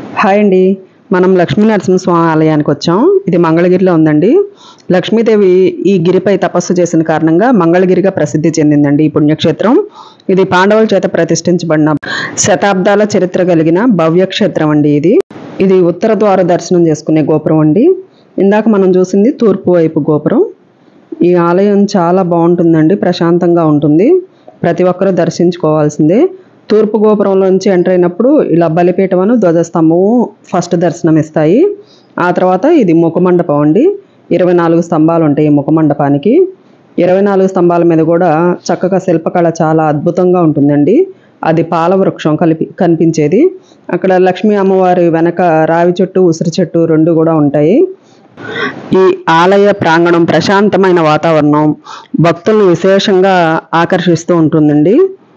hi అండి మనం లక్ష్మీ నరసింహస్వామి ఆలయానికి వచ్చాం ఇది మంగళగిరిలో ఉందండి లక్ష్మీదేవి ఈ గిరిపై తపస్సు చేసిన కారణంగా మంగళగిరిగా ప్రసిద్ధి చెందిందండి ఈ పుణ్యక్షేత్రం ఇది పాండవుల చేత ప్రతిష్ఠించబడిన శతాబ్దాల చరిత్ర కలిగిన భవ్య క్షేత్రం అండి ఇది ఇది ఉత్తర ద్వార దర్శనం చేసుకునే గోపురం అండి ఇందాక మనం చూసింది తూర్పు వైపు గోపురం ఈ ఆలయం చాలా బాగుంటుందండి ప్రశాంతంగా ఉంటుంది ప్రతి ఒక్కరూ దర్శించుకోవాల్సిందే తూర్పు గోపురంలోంచి ఎంటర్ అయినప్పుడు ఇలా బలిపీఠమను ధ్వజస్తంభము ఫస్ట్ దర్శనం ఇస్తాయి ఆ తర్వాత ఇది ముఖమండపం అండి ఇరవై నాలుగు స్తంభాలు ఉంటాయి ఈ ముఖమండపానికి ఇరవై నాలుగు స్తంభాల మీద కూడా చక్కగా శిల్పకళ చాలా అద్భుతంగా ఉంటుందండి అది పాల వృక్షం కలిపి కనిపించేది అక్కడ లక్ష్మీ అమ్మవారి వెనక రావి చెట్టు ఉసిరి చెట్టు రెండు కూడా ఉంటాయి ఈ ఆలయ ప్రాంగణం ప్రశాంతమైన వాతావరణం భక్తులను విశేషంగా ఆకర్షిస్తూ ఉంటుందండి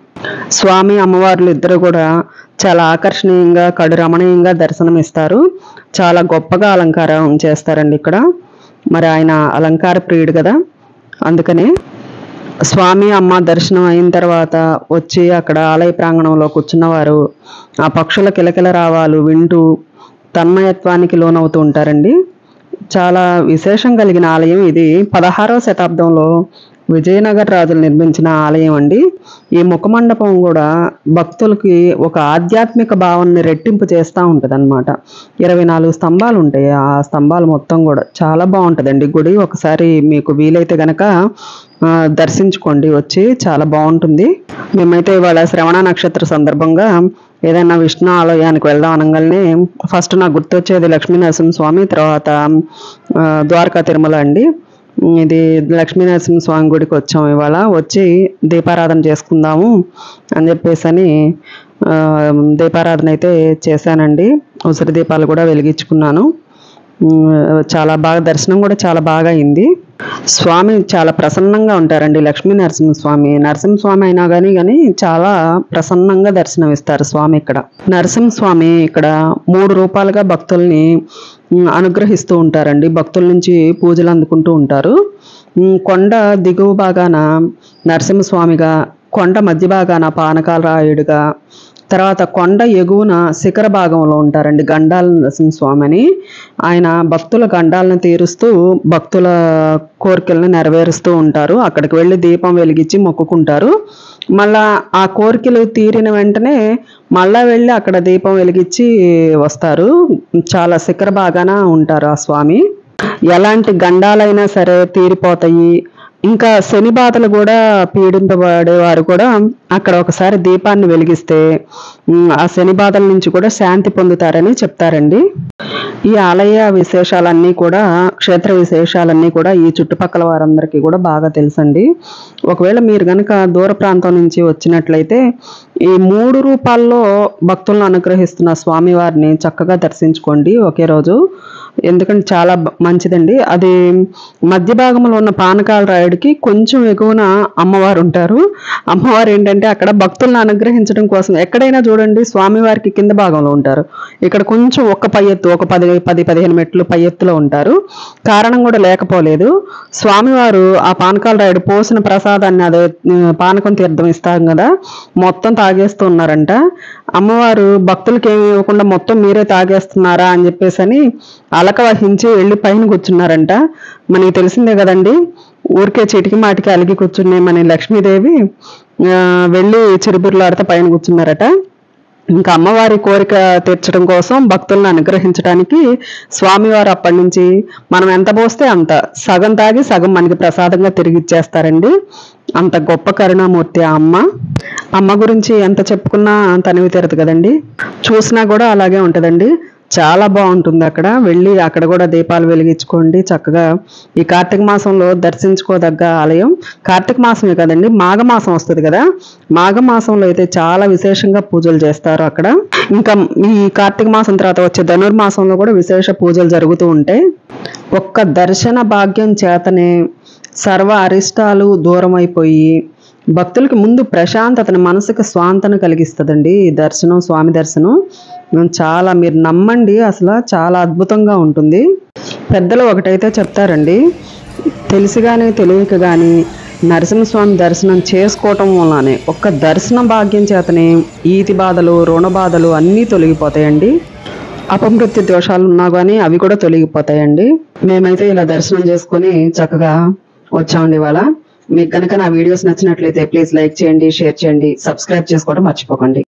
స్వామి అమ్మవార్లు ఇద్దరు కూడా చాలా ఆకర్షణీయంగా కడు రమణీయంగా దర్శనం ఇస్తారు చాలా గొప్పగా అలంకారం చేస్తారండి ఇక్కడ మరి ఆయన అలంకార ప్రియుడు కదా అందుకనే స్వామి అమ్మ దర్శనం అయిన తర్వాత వచ్చి అక్కడ ఆలయ ప్రాంగణంలో కూర్చున్నవారు ఆ పక్షుల కిలకిల రావాలు వింటూ తన్మయత్వానికి లోనవుతూ ఉంటారండి చాలా విశేషం కలిగిన ఆలయం ఇది పదహారవ శతాబ్దంలో విజయనగర రాజులు నిర్మించిన ఆలయం అండి ఈ ముఖమండపం కూడా భక్తులకి ఒక ఆధ్యాత్మిక భావాన్ని రెట్టింపు చేస్తూ ఉంటుంది అనమాట ఇరవై నాలుగు స్తంభాలు ఉంటాయి ఆ స్తంభాలు మొత్తం కూడా చాలా బాగుంటుందండి గుడి ఒకసారి మీకు వీలైతే గనక ఆ, దర్శించుకోండి వచ్చి చాలా బాగుంటుంది మేమైతే ఇవాళ శ్రవణ నక్షత్ర సందర్భంగా ఏదైనా విష్ణు ఆలయానికి వెళ్దాం అనగానే ఫస్ట్ నాకు గుర్తొచ్చేది లక్ష్మీ నరసింహస్వామి తర్వాత ఆ, ద్వారకా తిరుమల అండి ఇది లక్ష్మీ నరసింహస్వామి గుడికి వచ్చాం ఇవాళ వచ్చి దీపారాధన చేసుకుందాము అని చెప్పేసి అని ఆ, దీపారాధన అయితే చేశానండి ఉసిరి దీపాలు కూడా వెలిగించుకున్నాను ఉమ్, చాలా బాగా దర్శనం కూడా చాలా బాగా అయింది స్వామి చాలా ప్రసన్నంగా ఉంటారండి లక్ష్మీ నరసింహస్వామి నరసింహస్వామి అయినా కానీ కానీ చాలా ప్రసన్నంగా దర్శనం ఇస్తారు స్వామి ఇక్కడ నరసింహస్వామి ఇక్కడ మూడు రూపాలుగా భక్తుల్ని ఉమ్, అనుగ్రహిస్తూ ఉంటారండి భక్తుల నుంచి పూజలు అందుకుంటూ ఉంటారు ఉమ్, కొండ దిగువ భాగాన నరసింహస్వామిగా కొండ మధ్య భాగాన పానకాల రాయుడుగా తర్వాత కొండ ఎగువన శిఖర భాగంలో ఉంటారండి గండాల నరసింహస్వామి అని ఆయన భక్తుల గండాలను తీరుస్తూ భక్తుల కోరికలను నెరవేరుస్తూ ఉంటారు అక్కడికి వెళ్ళి దీపం వెలిగించి మొక్కుకుంటారు మళ్ళా ఆ కోరికలు తీరిన వెంటనే మళ్ళా వెళ్ళి అక్కడ దీపం వెలిగించి వస్తారు చాలా శిఖర భాగాన ఉంటారు ఆ స్వామి ఎలాంటి గండాలైనా సరే తీరిపోతాయి ఇంకా శని బాధలు కూడా పీడింపబడేవారు కూడా అక్కడ ఒకసారి దీపాన్ని వెలిగిస్తే ఉమ్, ఆ శని బాధల నుంచి కూడా శాంతి పొందుతారని చెప్తారండి ఈ ఆలయ విశేషాలన్నీ కూడా క్షేత్ర విశేషాలన్నీ కూడా ఈ చుట్టుపక్కల వారందరికీ కూడా బాగా తెలుసండి ఒకవేళ మీరు కనుక దూర ప్రాంతం నుంచి వచ్చినట్లయితే ఈ మూడు రూపాల్లో భక్తులను అనుగ్రహిస్తున్న స్వామివారిని చక్కగా దర్శించుకోండి ఒకే రోజు ఎందుకంటే చాలా బ- మంచిదండి అది మధ్య భాగంలో ఉన్న పానకాల రాయుడికి కొంచెం ఎగువన అమ్మవారు ఉంటారు అమ్మవారు ఏంటంటే అక్కడ భక్తులను అనుగ్రహించడం కోసం ఎక్కడైనా చూడండి స్వామివారికి కింద భాగంలో ఉంటారు ఇక్కడ కొంచెం ఒక్క పై ఎత్తు ఒక పది పది పదిహేను మెట్లు పై ఎత్తులో ఉంటారు కారణం కూడా లేకపోలేదు స్వామివారు ఆ పానకాల రాయుడు పోసిన ప్రసాదాన్ని అదే ఉమ్, పానకం తీర్థం ఇస్తాం కదా మొత్తం తాగేస్తూ ఉన్నారంట అమ్మవారు భక్తులకి ఏమి ఇవ్వకుండా మొత్తం మీరే తాగేస్తున్నారా అని చెప్పేసి అని అలక వహించి వెళ్ళి పైన కూర్చున్నారంట మనకి తెలిసిందే కదండి ఊరికే చిటికి మాటికి అలిగి కూర్చునే మన లక్ష్మీదేవి ఆ, వెళ్ళి చిరుబుర్లాడితే పైన కూర్చున్నారట ఇంకా అమ్మవారి కోరిక తీర్చడం కోసం భక్తులను అనుగ్రహించడానికి స్వామివారు అప్పటి నుంచి మనం ఎంత పోస్తే అంత సగం తాగి సగం మనకి ప్రసాదంగా తిరిగి ఇచ్చేస్తారండి అంత గొప్ప కరుణామూర్తి ఆ అమ్మ అమ్మ గురించి ఎంత చెప్పుకున్నా తనివి తీరదు కదండి చూసినా కూడా అలాగే ఉంటుందండి చాలా బాగుంటుంది అక్కడ వెళ్ళి అక్కడ కూడా దీపాలు వెలిగించుకోండి చక్కగా ఈ కార్తీక మాసంలో దర్శించుకోదగ్గ ఆలయం కార్తీక మాసమే కదండి మాఘమాసం వస్తుంది కదా మాఘమాసంలో అయితే చాలా విశేషంగా పూజలు చేస్తారు అక్కడ ఇంకా ఈ కార్తీక మాసం తర్వాత వచ్చే ధనుర్మాసంలో కూడా విశేష పూజలు జరుగుతూ ఉంటాయి ఒక్క దర్శన భాగ్యం చేతనే సర్వ అరిష్టాలు దూరం అయిపోయి భక్తులకి ముందు ప్రశాంతతను మనసుకు స్వాంతన కలిగిస్తుందండి ఈ దర్శనం స్వామి దర్శనం ఉమ్, చాలా మీరు నమ్మండి అసలు చాలా అద్భుతంగా ఉంటుంది పెద్దలు ఒకటైతే చెప్తారండి తెలిసి కానీ తెలియక కానీ నరసింహస్వామి దర్శనం చేసుకోవటం వల్లనే ఒక్క దర్శన భాగ్యం చేతనే ఈతి బాధలు రుణ బాధలు అన్నీ తొలగిపోతాయండి అపమృత్యు దోషాలు ఉన్నా కానీ అవి కూడా తొలగిపోతాయండి మేమైతే ఇలా దర్శనం చేసుకొని చక్కగా వచ్చామండి ఇవాళ మీకు కనుక నా వీడియోస్ నచ్చినట్లయితే ప్లీజ్ లైక్ చేయండి షేర్ చేయండి సబ్స్క్రైబ్ చేసుకోవడం మర్చిపోకండి